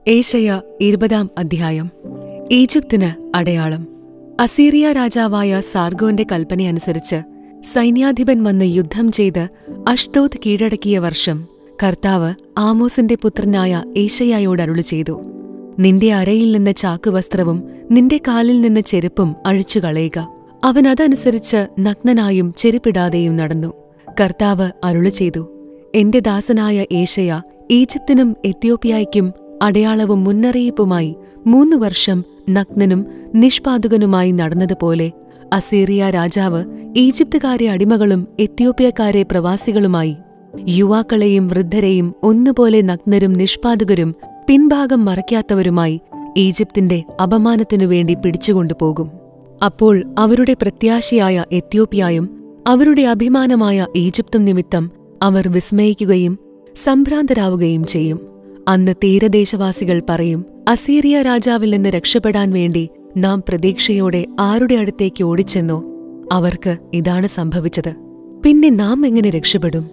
ഏശയ ഇരുപതാം അധ്യായം ഈജിപ്തിന് അടയാളം അസീറിയ രാജാവായ സാർഗോന്റെ കൽപ്പനയനുസരിച്ച് സൈന്യാധിപൻ വന്ന് യുദ്ധം ചെയ്ത് അഷ്തോത് കീഴടക്കിയ വർഷം കർത്താവ് ആമോസിന്റെ പുത്രനായ ഏശയായോട് അരുളി ചെയ്തു നിന്റെ അരയിൽ നിന്ന് ചാക്കുവസ്ത്രവും നിന്റെ കാലിൽ നിന്ന് ചെരുപ്പും അഴിച്ചുകളയുക അവൻ അതനുസരിച്ച് നഗ്നനായും ചെരുപ്പിടാതെയും നടന്നു കർത്താവ് അരുളി ചെയ്തു എന്റെ ദാസനായ ഏശയ ഈജിപ്തിനും എത്യോപ്യായ്ക്കും അടയാളവും മുന്നറിയിപ്പുമായി മൂന്നു വർഷം നഗ്നനും നിഷ്പാതുകനുമായി നടന്നതുപോലെ അസീറിയ രാജാവ് ഈജിപ്തുകാരെ അടിമകളും എത്യോപ്യക്കാരെ പ്രവാസികളുമായി യുവാക്കളെയും വൃദ്ധരെയും ഒന്നുപോലെ നഗ്നരും നിഷ്പാതുകരും പിൻഭാഗം മറയ്ക്കാത്തവരുമായി ഈജിപ്തിന്റെ അപമാനത്തിനു വേണ്ടി പിടിച്ചുകൊണ്ടുപോകും അപ്പോൾ അവരുടെ പ്രത്യാശയായ എത്യോപ്യായും അവരുടെ അഭിമാനമായ ഈജിപ്തും നിമിത്തം അവർ വിസ്മയിക്കുകയും സംഭ്രാന്തരാവുകയും ചെയ്യും അന്ന് തീരദേശവാസികൾ പറയും അസീറിയ രാജാവിൽ നിന്ന് രക്ഷപ്പെടാൻ വേണ്ടി നാം പ്രതീക്ഷയോടെ ആരുടെ അടുത്തേക്ക് ഓടിച്ചെന്നോ അവർക്ക് ഇതാണ് സംഭവിച്ചത് പിന്നെ നാം എങ്ങനെ രക്ഷപ്പെടും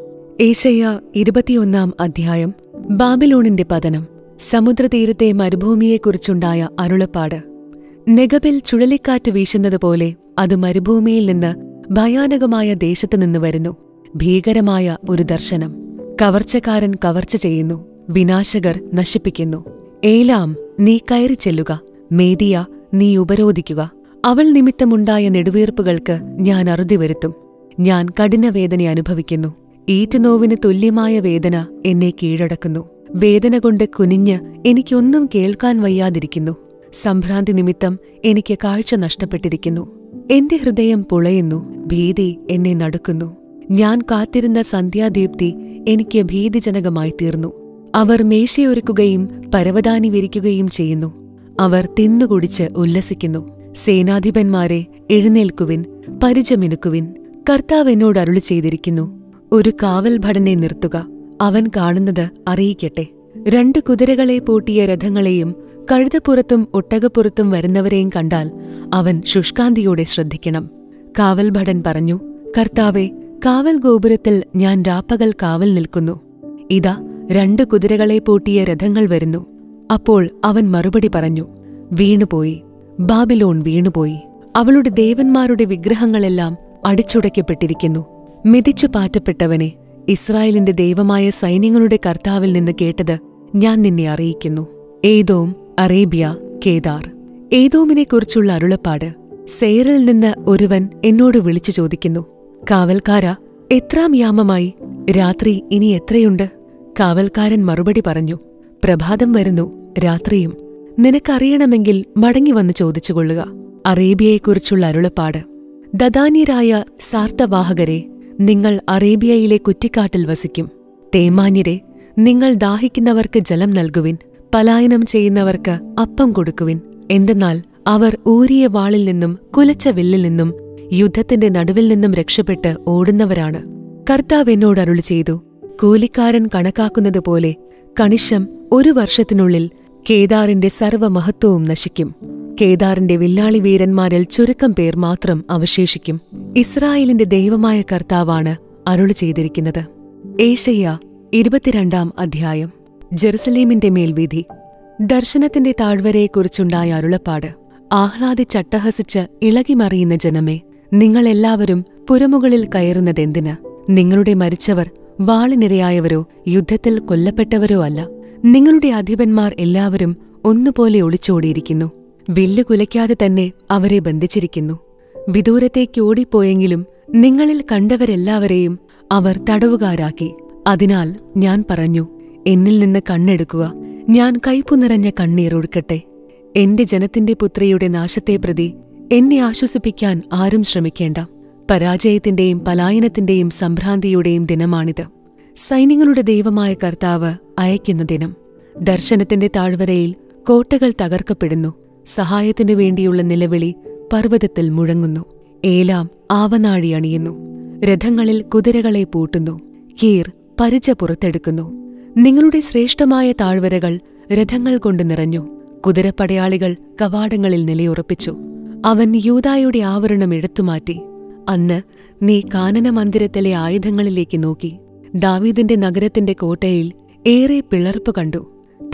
ഏശയ്യ ഇരുപത്തിയൊന്നാം അധ്യായം ബാബിലോണിന്റെ പതനം സമുദ്രതീരത്തെ മരുഭൂമിയെക്കുറിച്ചുണ്ടായ അരുളപ്പാട് നെഗബിൽ ചുഴലിക്കാറ്റ് വീശുന്നതുപോലെ അത് മരുഭൂമിയിൽ നിന്ന് ഭയാനകമായ ദേശത്തു നിന്ന് വരുന്നു ഭീകരമായ ഒരു ദർശനം കവർച്ചക്കാരൻ കവർച്ച ചെയ്യുന്നു വിനാശകർ നശിപ്പിക്കുന്നു ഏലാം നീ കയറി ചെല്ലുക മേദിയ നീ ഉപരോധിക്കുക അവൾ നിമിത്തമുണ്ടായ നെടുവീർപ്പുകൾക്ക് ഞാൻ അറുതി വരുത്തും ഞാൻ കഠിനവേദന അനുഭവിക്കുന്നു ഈറ്റുനോവിന് തുല്യമായ വേദന എന്നെ കീഴടക്കുന്നു വേദന കൊണ്ട് കുനിഞ്ഞ് എനിക്കൊന്നും കേൾക്കാൻ വയ്യാതിരിക്കുന്നു സംഭ്രാന്തി നിമിത്തം എനിക്ക് കാഴ്ച നഷ്ടപ്പെട്ടിരിക്കുന്നു എന്റെ ഹൃദയം പുളയുന്നു ഭീതി എന്നെ നടുക്കുന്നു ഞാൻ കാത്തിരുന്ന സന്ധ്യാദീപ്തി എനിക്ക് ഭീതിജനകമായി തീർന്നു അവർ മേശയൊരുക്കുകയും പരവതാനി വിരിക്കുകയും ചെയ്യുന്നു അവർ തിന്നുകുടിച്ച് ഉല്ലസിക്കുന്നു സേനാധിപന്മാരെ എഴുന്നേൽക്കുവിൻ പരിചമിനുക്കുവിൻ കർത്താവ് എന്നോട് അരുളി ചെയ്തിരിക്കുന്നു ഒരു കാവൽ ഭടനെ നിർത്തുക അവൻ കാണുന്നത് അറിയിക്കട്ടെ രണ്ട് കുതിരകളെ പൂട്ടിയ രഥങ്ങളെയും കഴുതപ്പുറത്തും ഒട്ടകപ്പുറത്തും വരുന്നവരെയും കണ്ടാൽ അവൻ ശുഷ്കാന്തിയോടെ ശ്രദ്ധിക്കണം കാവൽ ഭടൻ പറഞ്ഞു കർത്താവെ കാവൽ ഗോപുരത്തിൽ ഞാൻ രാപ്പകൽ കാവൽ നിൽക്കുന്നു ഇതാ രണ്ട് കുതിരകളെ പൂട്ടിയ രഥങ്ങൾ വരുന്നു അപ്പോൾ അവൻ മറുപടി പറഞ്ഞു വീണുപോയി ബാബിലോൺ വീണുപോയി അവളുടെ ദേവന്മാരുടെ വിഗ്രഹങ്ങളെല്ലാം അടിച്ചുടയ്ക്കപ്പെട്ടിരിക്കുന്നു മിതിച്ചു പാറ്റപ്പെട്ടവനെ ഇസ്രായേലിന്റെ ദൈവമായ സൈന്യങ്ങളുടെ കർത്താവിൽ നിന്ന് കേട്ടത് ഞാൻ നിന്നെ അറിയിക്കുന്നു ഏതോം അറേബ്യ കേദാർ ഏതോമിനെക്കുറിച്ചുള്ള അരുളപ്പാട് സെയറിൽ നിന്ന് ഒരുവൻ എന്നോട് വിളിച്ചു ചോദിക്കുന്നു കാവൽക്കാര എത്രാം യാമമായി രാത്രി ഇനി എത്രയുണ്ട് കാവൽക്കാരൻ മറുപടി പറഞ്ഞു പ്രഭാതം വരുന്നു രാത്രിയും നിനക്കറിയണമെങ്കിൽ മടങ്ങി വന്ന് ചോദിച്ചുകൊള്ളുക അറേബ്യയെക്കുറിച്ചുള്ള അരുളപ്പാട് ദദാന്യരായ സാർത്തവാഹകരെ നിങ്ങൾ അറേബ്യയിലെ കുറ്റിക്കാട്ടിൽ വസിക്കും തേമാന്യരെ നിങ്ങൾ ദാഹിക്കുന്നവർക്ക് ജലം നൽകുവിൻ പലായനം ചെയ്യുന്നവർക്ക് അപ്പം കൊടുക്കുവിൻ എന്തെന്നാൽ അവർ ഊരിയ വാളിൽ നിന്നും കുലച്ച വില്ലിൽ നിന്നും യുദ്ധത്തിന്റെ നടുവിൽ നിന്നും രക്ഷപ്പെട്ട് ഓടുന്നവരാണ് കർത്താവ് എന്നോട് അരുളി ചെയ്തു കൂലിക്കാരൻ കണക്കാക്കുന്നതുപോലെ കണിശം ഒരു വർഷത്തിനുള്ളിൽ കേദാറിന്റെ സർവ്വമഹത്വവും നശിക്കും കേദാറിന്റെ വില്ലാളി വീരന്മാരിൽ ചുരുക്കം പേർ മാത്രം അവശേഷിക്കും ഇസ്രായേലിന്റെ ദൈവമായ കർത്താവാണ് അരുളി ചെയ്തിരിക്കുന്നത് ഏഷയ്യ ഇരുപത്തിരണ്ടാം അധ്യായം ജെറുസലേമിന്റെ മേൽവിധി ദർശനത്തിന്റെ താഴ്വരയെക്കുറിച്ചുണ്ടായ അരുളപ്പാട് ആഹ്ലാദിച്ചട്ടഹസിച്ച് ഇളകിമറിയുന്ന ജനമേ നിങ്ങളെല്ലാവരും പുരമുകളിൽ കയറുന്നതെന്തിന് നിങ്ങളുടെ മരിച്ചവർ വാളിനിരയായവരോ യുദ്ധത്തിൽ കൊല്ലപ്പെട്ടവരോ അല്ല നിങ്ങളുടെ അധിപന്മാർ എല്ലാവരും ഒന്നുപോലെ ഒളിച്ചോടിയിരിക്കുന്നു വില്ല് കുലയ്ക്കാതെ തന്നെ അവരെ ബന്ധിച്ചിരിക്കുന്നു വിദൂരത്തേക്ക് ഓടിപ്പോയെങ്കിലും നിങ്ങളിൽ കണ്ടവരെല്ലാവരെയും അവർ തടവുകാരാക്കി അതിനാൽ ഞാൻ പറഞ്ഞു എന്നിൽ നിന്ന് കണ്ണെടുക്കുക ഞാൻ കയ്പു നിറഞ്ഞ കണ്ണീർ ഒഴുക്കട്ടെ എന്റെ ജനത്തിന്റെ പുത്രിയുടെ നാശത്തെ പ്രതി എന്നെ ആശ്വസിപ്പിക്കാൻ ആരും ശ്രമിക്കേണ്ട പരാജയത്തിന്റെയും പലായനത്തിന്റെയും സംഭ്രാന്തിയുടെയും ദിനമാണിത് സൈന്യങ്ങളുടെ ദൈവമായ കർത്താവ് അയക്കുന്ന ദിനം ദർശനത്തിന്റെ താഴ്വരയിൽ കോട്ടകൾ തകർക്കപ്പെടുന്നു സഹായത്തിനു വേണ്ടിയുള്ള നിലവിളി പർവ്വതത്തിൽ മുഴങ്ങുന്നു ഏലാം ആവനാഴി അണിയുന്നു രഥങ്ങളിൽ കുതിരകളെ പൂട്ടുന്നു കീർ പരിച പുറത്തെടുക്കുന്നു നിങ്ങളുടെ ശ്രേഷ്ഠമായ താഴ്വരകൾ രഥങ്ങൾ കൊണ്ട് നിറഞ്ഞു കുതിരപ്പടയാളികൾ കവാടങ്ങളിൽ നിലയുറപ്പിച്ചു അവൻ യൂതായുടെ ആവരണം എടുത്തുമാറ്റി അന്ന് നീ കാനന മന്ദിരത്തിലെ ആയുധങ്ങളിലേക്ക് നോക്കി ദാവീദിന്റെ നഗരത്തിന്റെ കോട്ടയിൽ ഏറെ പിളർപ്പ് കണ്ടു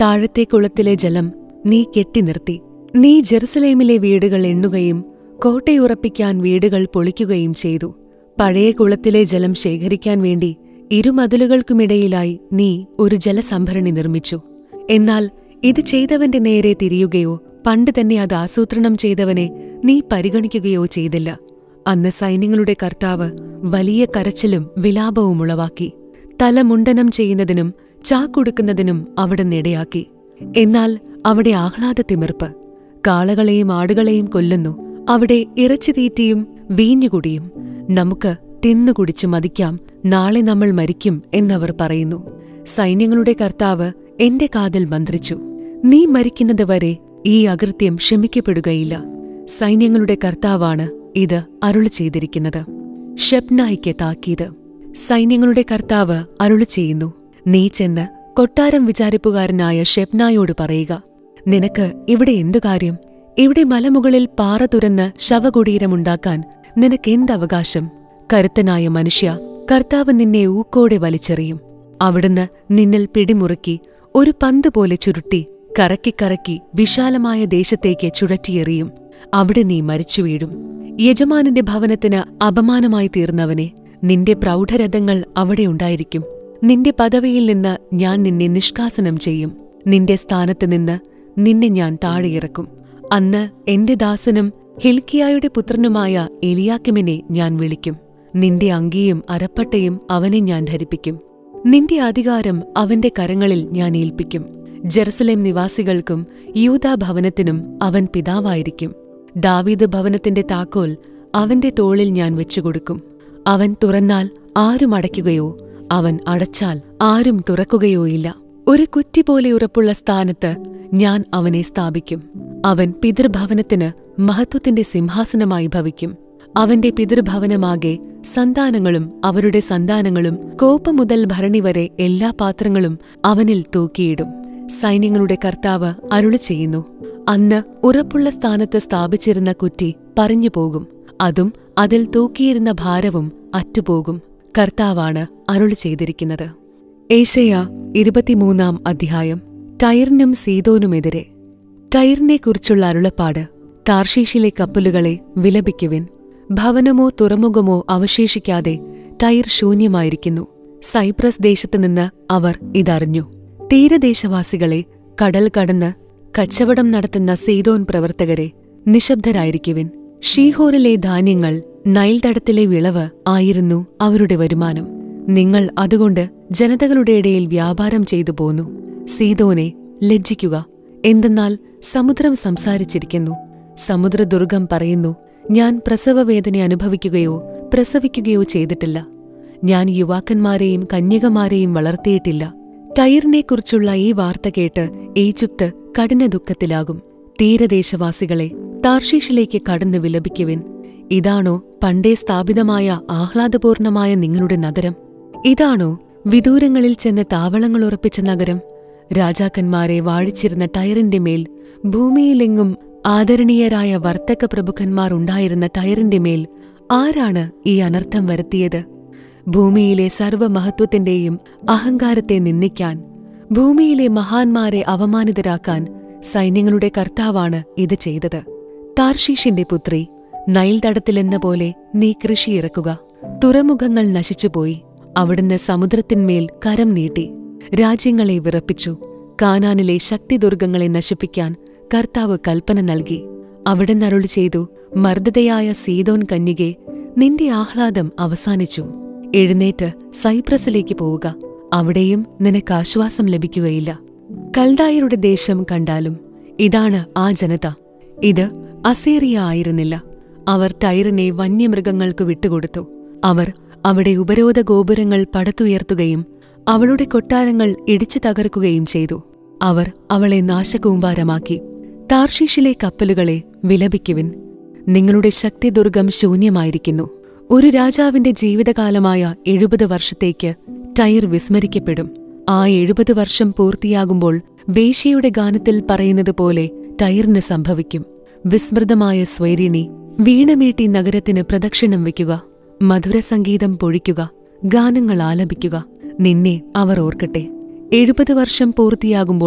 താഴത്തെ കുളത്തിലെ ജലം നീ കെട്ടിനിർത്തി നീ ജെറുസലേമിലെ വീടുകൾ എണ്ണുകയും കോട്ടയുറപ്പിക്കാൻ വീടുകൾ പൊളിക്കുകയും ചെയ്തു പഴയ കുളത്തിലെ ജലം ശേഖരിക്കാൻ വേണ്ടി ഇരുമതിലുകൾക്കുമിടയിലായി നീ ഒരു ജലസംഭരണി നിർമ്മിച്ചു എന്നാൽ ഇത് ചെയ്തവന്റെ നേരെ തിരിയുകയോ പണ്ട് തന്നെ അത് ആസൂത്രണം ചെയ്തവനെ നീ പരിഗണിക്കുകയോ ചെയ്തില്ല അന്ന് സൈന്യങ്ങളുടെ കർത്താവ് വലിയ കരച്ചിലും വിലാപവും ഉളവാക്കി തല മുണ്ടനം ചെയ്യുന്നതിനും ചാക്കൊടുക്കുന്നതിനും അവിടെ നിടയാക്കി എന്നാൽ അവിടെ ആഹ്ലാദത്തിമിർപ്പ് കാളകളെയും ആടുകളെയും കൊല്ലുന്നു അവിടെ ഇറച്ചി തീറ്റിയും വീഞ്ഞുകുടിയും നമുക്ക് തിന്നുകുടിച്ചു മതിക്കാം നാളെ നമ്മൾ മരിക്കും എന്നവർ പറയുന്നു സൈന്യങ്ങളുടെ കർത്താവ് എന്റെ കാതിൽ മന്ത്രിച്ചു നീ മരിക്കുന്നത് വരെ ഈ അകൃത്യം ക്ഷമിക്കപ്പെടുകയില്ല സൈന്യങ്ങളുടെ കർത്താവാണ് ഇത് അരുളി ചെയ്തിരിക്കുന്നത് ഷെപ്നായിക്ക് താക്കീത് സൈന്യങ്ങളുടെ കർത്താവ് അരുളി ചെയ്യുന്നു നീ ചെന്ന് കൊട്ടാരം വിചാരിപ്പുകാരനായ ഷെപ്നായോട് പറയുക നിനക്ക് ഇവിടെ എന്തു കാര്യം ഇവിടെ മലമുകളിൽ പാറ തുരന്ന് ശവകുടീരമുണ്ടാക്കാൻ നിനക്കെന്തവകാശം കരുത്തനായ മനുഷ്യ കർത്താവ് നിന്നെ ഊക്കോടെ വലിച്ചെറിയും അവിടുന്ന് നിന്നിൽ പിടിമുറുക്കി ഒരു പന്ത് പോലെ ചുരുട്ടി കറക്കി കറക്കി വിശാലമായ ദേശത്തേക്ക് ചുഴറ്റിയെറിയും അവിടെ നീ മരിച്ചു വീഴും യജമാനന്റെ ഭവനത്തിന് അപമാനമായി തീർന്നവനെ നിന്റെ പ്രൗഢരഥങ്ങൾ അവിടെ ഉണ്ടായിരിക്കും നിന്റെ പദവിയിൽ നിന്ന് ഞാൻ നിന്നെ നിഷ്കാസനം ചെയ്യും നിന്റെ സ്ഥാനത്ത് നിന്ന് നിന്നെ ഞാൻ താഴെയിറക്കും അന്ന് എന്റെ ദാസനും ഹിൽക്കിയായുടെ പുത്രനുമായ എലിയാക്കിമിനെ ഞാൻ വിളിക്കും നിന്റെ അങ്കിയും അരപ്പട്ടയും അവനെ ഞാൻ ധരിപ്പിക്കും നിന്റെ അധികാരം അവന്റെ കരങ്ങളിൽ ഞാൻ ഏൽപ്പിക്കും ജെറുസലേം നിവാസികൾക്കും യൂദാ ഭവനത്തിനും അവൻ പിതാവായിരിക്കും ദാവീദ് ഭവനത്തിന്റെ താക്കോൽ അവന്റെ തോളിൽ ഞാൻ വെച്ചുകൊടുക്കും അവൻ തുറന്നാൽ ആരും അടയ്ക്കുകയോ അവൻ അടച്ചാൽ ആരും തുറക്കുകയോ ഇല്ല ഒരു കുറ്റി പോലെ ഉറപ്പുള്ള സ്ഥാനത്ത് ഞാൻ അവനെ സ്ഥാപിക്കും അവൻ പിതൃഭവനത്തിന് മഹത്വത്തിന്റെ സിംഹാസനമായി ഭവിക്കും അവന്റെ പിതൃഭവനമാകെ സന്താനങ്ങളും അവരുടെ സന്താനങ്ങളും കോപ്പ മുതൽ ഭരണി വരെ എല്ലാ പാത്രങ്ങളും അവനിൽ തൂക്കിയിടും സൈന്യങ്ങളുടെ കർത്താവ് അരുളി ചെയ്യുന്നു അന്ന് ഉറപ്പുള്ള സ്ഥാനത്ത് സ്ഥാപിച്ചിരുന്ന കുറ്റി പറഞ്ഞു പോകും അതും അതിൽ തൂക്കിയിരുന്ന ഭാരവും അറ്റുപോകും കർത്താവാണ് അരുളി ചെയ്തിരിക്കുന്നത് ഏഷ്യ ഇരുപത്തിമൂന്നാം അധ്യായം ടയറിനും സീതോനുമെതിരെ ടയറിനെക്കുറിച്ചുള്ള അരുളപ്പാട് താർഷീഷിലെ കപ്പലുകളെ വിലപിക്കുവിൻ ഭവനമോ തുറമുഖമോ അവശേഷിക്കാതെ ടയർ ശൂന്യമായിരിക്കുന്നു സൈപ്രസ് ദേശത്തുനിന്ന് അവർ ഇതറിഞ്ഞു തീരദേശവാസികളെ കടൽ കടന്ന് കച്ചവടം നടത്തുന്ന സീതോൻ പ്രവർത്തകരെ നിശബ്ദരായിരിക്കുവിൻ ഷീഹോറിലെ ധാന്യങ്ങൾ നൈൽ തടത്തിലെ വിളവ് ആയിരുന്നു അവരുടെ വരുമാനം നിങ്ങൾ അതുകൊണ്ട് ജനതകളുടെ ഇടയിൽ വ്യാപാരം ചെയ്തു പോന്നു സീതോനെ ലജ്ജിക്കുക എന്തെന്നാൽ സമുദ്രം സംസാരിച്ചിരിക്കുന്നു സമുദ്രദുർഗം പറയുന്നു ഞാൻ പ്രസവവേദന അനുഭവിക്കുകയോ പ്രസവിക്കുകയോ ചെയ്തിട്ടില്ല ഞാൻ യുവാക്കന്മാരെയും കന്യകമാരെയും വളർത്തിയിട്ടില്ല ടയറിനെക്കുറിച്ചുള്ള ഈ വാർത്ത കേട്ട് ഈജിപ്ത് കഠിന ദുഃഖത്തിലാകും തീരദേശവാസികളെ താർഷീഷിലേക്ക് കടന്നു വിലപിക്കുവിൻ ഇതാണോ പണ്ടേ സ്ഥാപിതമായ ആഹ്ലാദപൂർണമായ നിങ്ങളുടെ നഗരം ഇതാണോ വിദൂരങ്ങളിൽ ചെന്ന് താവളങ്ങൾ ഉറപ്പിച്ച നഗരം രാജാക്കന്മാരെ വാഴിച്ചിരുന്ന ടയറിന്റെ മേൽ ഭൂമിയിലെങ്ങും ആദരണീയരായ വർത്തക പ്രഭുക്കന്മാർ ഉണ്ടായിരുന്ന ടയറിന്റെ മേൽ ആരാണ് ഈ അനർത്ഥം വരുത്തിയത് ഭൂമിയിലെ സർവമഹത്വത്തിന്റെയും അഹങ്കാരത്തെ നിന്ദിക്കാൻ ഭൂമിയിലെ മഹാന്മാരെ അവമാനിതരാക്കാൻ സൈന്യങ്ങളുടെ കർത്താവാണ് ഇത് ചെയ്തത് താർഷീഷിന്റെ പുത്രി നൈൽ തടത്തിലെന്ന പോലെ നീ കൃഷി ഇറക്കുക തുറമുഖങ്ങൾ നശിച്ചുപോയി അവിടുന്ന് സമുദ്രത്തിന്മേൽ കരം നീട്ടി രാജ്യങ്ങളെ വിറപ്പിച്ചു കാനാനിലെ ശക്തിദുർഗങ്ങളെ നശിപ്പിക്കാൻ കർത്താവ് കൽപ്പന നൽകി അവിടുന്ന് അരുളി ചെയ്തു മർദ്ദതയായ സീതോൻ കന്യകെ നിന്റെ ആഹ്ലാദം അവസാനിച്ചു എഴുന്നേറ്റ് സൈപ്രസിലേക്ക് പോവുക അവിടെയും നിനക്ക് ആശ്വാസം ലഭിക്കുകയില്ല കൽദായരുടെ ദേശം കണ്ടാലും ഇതാണ് ആ ജനത ഇത് അസേറിയ ആയിരുന്നില്ല അവർ ടൈറിനെ വന്യമൃഗങ്ങൾക്ക് വിട്ടുകൊടുത്തു അവർ അവിടെ ഉപരോധ ഗോപുരങ്ങൾ പടുത്തുയർത്തുകയും അവളുടെ കൊട്ടാരങ്ങൾ ഇടിച്ചു തകർക്കുകയും ചെയ്തു അവർ അവളെ നാശകൂമ്പാരമാക്കി താർഷീഷിലെ കപ്പലുകളെ വിലപിക്കുവിൻ നിങ്ങളുടെ ശക്തിദുർഗം ശൂന്യമായിരിക്കുന്നു ഒരു രാജാവിന്റെ ജീവിതകാലമായ എഴുപത് വർഷത്തേക്ക് ടയർ വിസ്മരിക്കപ്പെടും ആ എഴുപത് വർഷം പൂർത്തിയാകുമ്പോൾ വേശ്യയുടെ ഗാനത്തിൽ പറയുന്നത് പോലെ ടയറിന് സംഭവിക്കും വിസ്മൃതമായ സ്വൈരിണി വീണമീട്ടി നഗരത്തിന് പ്രദക്ഷിണം വയ്ക്കുക മധുരസംഗീതം പൊഴിക്കുക ഗാനങ്ങൾ ആലപിക്കുക നിന്നെ അവർ ഓർക്കട്ടെ എഴുപത് വർഷം പൂർത്തിയാകുമ്പോൾ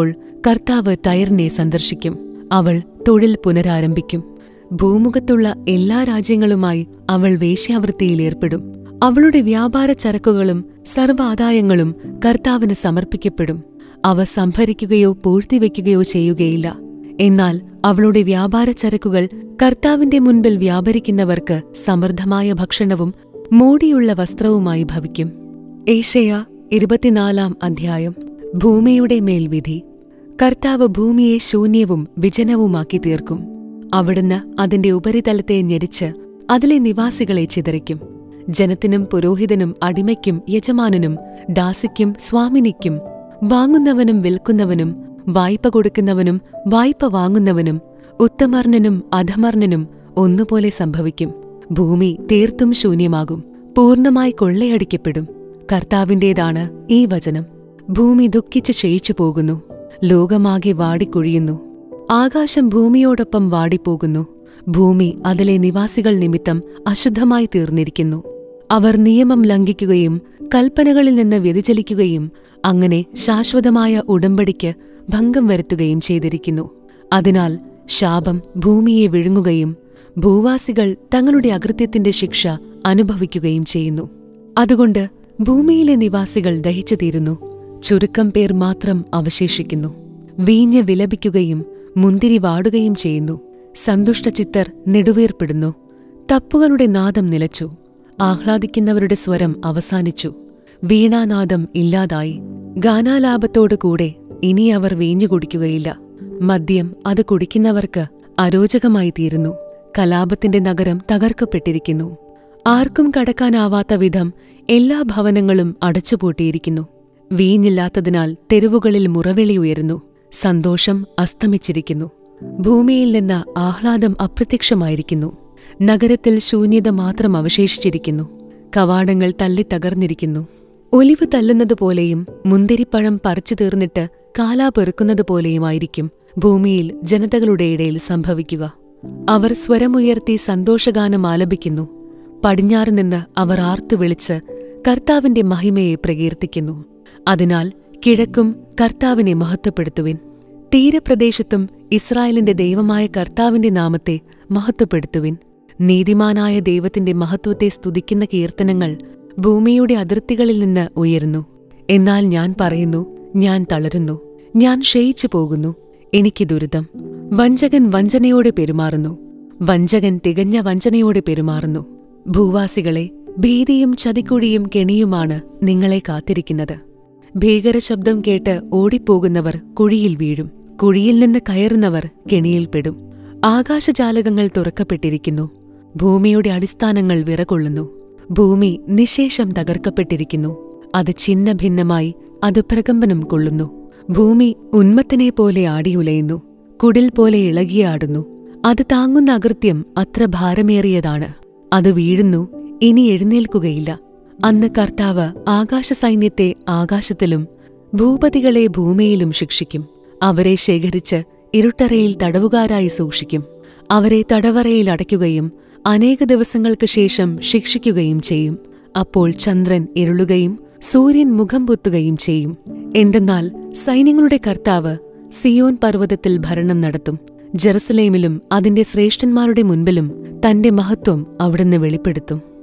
കർത്താവ് ടയറിനെ സന്ദർശിക്കും അവൾ തൊഴിൽ പുനരാരംഭിക്കും ഭൂമുഖത്തുള്ള എല്ലാ രാജ്യങ്ങളുമായി അവൾ വേശ്യാവൃത്തിയിൽ ഏർപ്പെടും അവളുടെ വ്യാപാര ചരക്കുകളും സർവ്വാദായങ്ങളും കർത്താവിന് സമർപ്പിക്കപ്പെടും അവ സംഭരിക്കുകയോ പൂഴ്ത്തിവെക്കുകയോ ചെയ്യുകയില്ല എന്നാൽ അവളുടെ വ്യാപാര ചരക്കുകൾ കർത്താവിന്റെ മുൻപിൽ വ്യാപരിക്കുന്നവർക്ക് സമൃദ്ധമായ ഭക്ഷണവും മോടിയുള്ള വസ്ത്രവുമായി ഭവിക്കും ഏഷ്യ ഇരുപത്തിനാലാം അധ്യായം ഭൂമിയുടെ മേൽവിധി കർത്താവ് ഭൂമിയെ ശൂന്യവും വിജനവുമാക്കി തീർക്കും അവിടുന്ന് അതിന്റെ ഉപരിതലത്തെ ഞെരിച്ച് അതിലെ നിവാസികളെ ചിതറിക്കും ജനത്തിനും പുരോഹിതനും അടിമയ്ക്കും യജമാനനും ദാസിക്കും സ്വാമിനിക്കും വാങ്ങുന്നവനും വിൽക്കുന്നവനും വായ്പ കൊടുക്കുന്നവനും വായ്പ വാങ്ങുന്നവനും ഉത്തമർണനും അധമർണനും ഒന്നുപോലെ സംഭവിക്കും ഭൂമി തീർത്തും ശൂന്യമാകും പൂർണ്ണമായി കൊള്ളയടിക്കപ്പെടും കർത്താവിന്റേതാണ് ഈ വചനം ഭൂമി ദുഃഖിച്ച് ക്ഷയിച്ചു പോകുന്നു ലോകമാകെ വാടിക്കൊഴിയുന്നു ആകാശം ഭൂമിയോടൊപ്പം വാടിപ്പോകുന്നു ഭൂമി അതിലെ നിവാസികൾ നിമിത്തം അശുദ്ധമായി തീർന്നിരിക്കുന്നു അവർ നിയമം ലംഘിക്കുകയും കൽപ്പനകളിൽ നിന്ന് വ്യതിചലിക്കുകയും അങ്ങനെ ശാശ്വതമായ ഉടമ്പടിക്ക് ഭംഗം വരുത്തുകയും ചെയ്തിരിക്കുന്നു അതിനാൽ ശാപം ഭൂമിയെ വിഴുങ്ങുകയും ഭൂവാസികൾ തങ്ങളുടെ അകൃത്യത്തിന്റെ ശിക്ഷ അനുഭവിക്കുകയും ചെയ്യുന്നു അതുകൊണ്ട് ഭൂമിയിലെ നിവാസികൾ ദഹിച്ചു തീരുന്നു ചുരുക്കം പേർ മാത്രം അവശേഷിക്കുന്നു വീഞ്ഞ് വിലപിക്കുകയും മുന്തിരി വാടുകയും ചെയ്യുന്നു സന്തുഷ്ടചിത്തർ നെടുവേർപ്പെടുന്നു തപ്പുകളുടെ നാദം നിലച്ചു ആഹ്ലാദിക്കുന്നവരുടെ സ്വരം അവസാനിച്ചു വീണാനാദം ഇല്ലാതായി ഗാനാലാപത്തോടു കൂടെ ഇനി അവർ വീഞ്ഞു കുടിക്കുകയില്ല മദ്യം അത് കുടിക്കുന്നവർക്ക് അരോചകമായി തീരുന്നു കലാപത്തിന്റെ നഗരം തകർക്കപ്പെട്ടിരിക്കുന്നു ആർക്കും കടക്കാനാവാത്ത വിധം എല്ലാ ഭവനങ്ങളും അടച്ചുപൂട്ടിയിരിക്കുന്നു വീഞ്ഞില്ലാത്തതിനാൽ തെരുവുകളിൽ മുറവിളി ഉയരുന്നു സന്തോഷം അസ്തമിച്ചിരിക്കുന്നു ഭൂമിയിൽ നിന്ന് ആഹ്ലാദം അപ്രത്യക്ഷമായിരിക്കുന്നു നഗരത്തിൽ ശൂന്യത മാത്രം അവശേഷിച്ചിരിക്കുന്നു കവാടങ്ങൾ തല്ലിത്തകർന്നിരിക്കുന്നു ഒലിവ് തല്ലുന്നതുപോലെയും മുന്തിരിപ്പഴം പറിച്ചു തീർന്നിട്ട് കാലാ പെറുക്കുന്നതുപോലെയുമായിരിക്കും ഭൂമിയിൽ ജനതകളുടെ ഇടയിൽ സംഭവിക്കുക അവർ സ്വരമുയർത്തി സന്തോഷഗാനം ആലപിക്കുന്നു പടിഞ്ഞാറ് നിന്ന് അവർ ആർത്തു വിളിച്ച് കർത്താവിന്റെ മഹിമയെ പ്രകീർത്തിക്കുന്നു അതിനാൽ കിഴക്കും കർത്താവിനെ മഹത്വപ്പെടുത്തുവിൻ തീരപ്രദേശത്തും ഇസ്രായേലിന്റെ ദൈവമായ കർത്താവിന്റെ നാമത്തെ മഹത്വപ്പെടുത്തുവിൻ നീതിമാനായ ദൈവത്തിന്റെ മഹത്വത്തെ സ്തുതിക്കുന്ന കീർത്തനങ്ങൾ ഭൂമിയുടെ അതിർത്തികളിൽ നിന്ന് ഉയരുന്നു എന്നാൽ ഞാൻ പറയുന്നു ഞാൻ തളരുന്നു ഞാൻ ക്ഷയിച്ചു പോകുന്നു എനിക്ക് ദുരിതം വഞ്ചകൻ വഞ്ചനയോടെ പെരുമാറുന്നു വഞ്ചകൻ തികഞ്ഞ വഞ്ചനയോടെ പെരുമാറുന്നു ഭൂവാസികളെ ഭീതിയും ചതിക്കുഴിയും കെണിയുമാണ് നിങ്ങളെ കാത്തിരിക്കുന്നത് ഭീകരശബ്ദം കേട്ട് ഓടിപ്പോകുന്നവർ കുഴിയിൽ വീഴും കുഴിയിൽ നിന്ന് കയറുന്നവർ കെണിയിൽപ്പെടും ആകാശജാലകങ്ങൾ തുറക്കപ്പെട്ടിരിക്കുന്നു ഭൂമിയുടെ അടിസ്ഥാനങ്ങൾ വിറകൊള്ളുന്നു ഭൂമി നിശേഷം തകർക്കപ്പെട്ടിരിക്കുന്നു അത് ഛിന്ന ഭിന്നമായി അത് പ്രകമ്പനം കൊള്ളുന്നു ഭൂമി ഉന്മത്തനെ പോലെ ആടിയുലയുന്നു കുടിൽ പോലെ ഇളകിയാടുന്നു അത് താങ്ങുന്ന അകൃത്യം അത്ര ഭാരമേറിയതാണ് അത് വീഴുന്നു ഇനി എഴുന്നേൽക്കുകയില്ല അന്ന് കർത്താവ് ആകാശസൈന്യത്തെ ആകാശത്തിലും ഭൂപതികളെ ഭൂമിയിലും ശിക്ഷിക്കും അവരെ ശേഖരിച്ച് ഇരുട്ടറയിൽ തടവുകാരായി സൂക്ഷിക്കും അവരെ തടവറയിൽ അടയ്ക്കുകയും അനേക ദിവസങ്ങൾക്ക് ശേഷം ശിക്ഷിക്കുകയും ചെയ്യും അപ്പോൾ ചന്ദ്രൻ ഇരുളുകയും സൂര്യൻ മുഖം പൊത്തുകയും ചെയ്യും എന്തെന്നാൽ സൈന്യങ്ങളുടെ കർത്താവ് സിയോൻ പർവ്വതത്തിൽ ഭരണം നടത്തും ജെറുസലേമിലും അതിന്റെ ശ്രേഷ്ഠന്മാരുടെ മുൻപിലും തന്റെ മഹത്വം അവിടുന്ന് വെളിപ്പെടുത്തും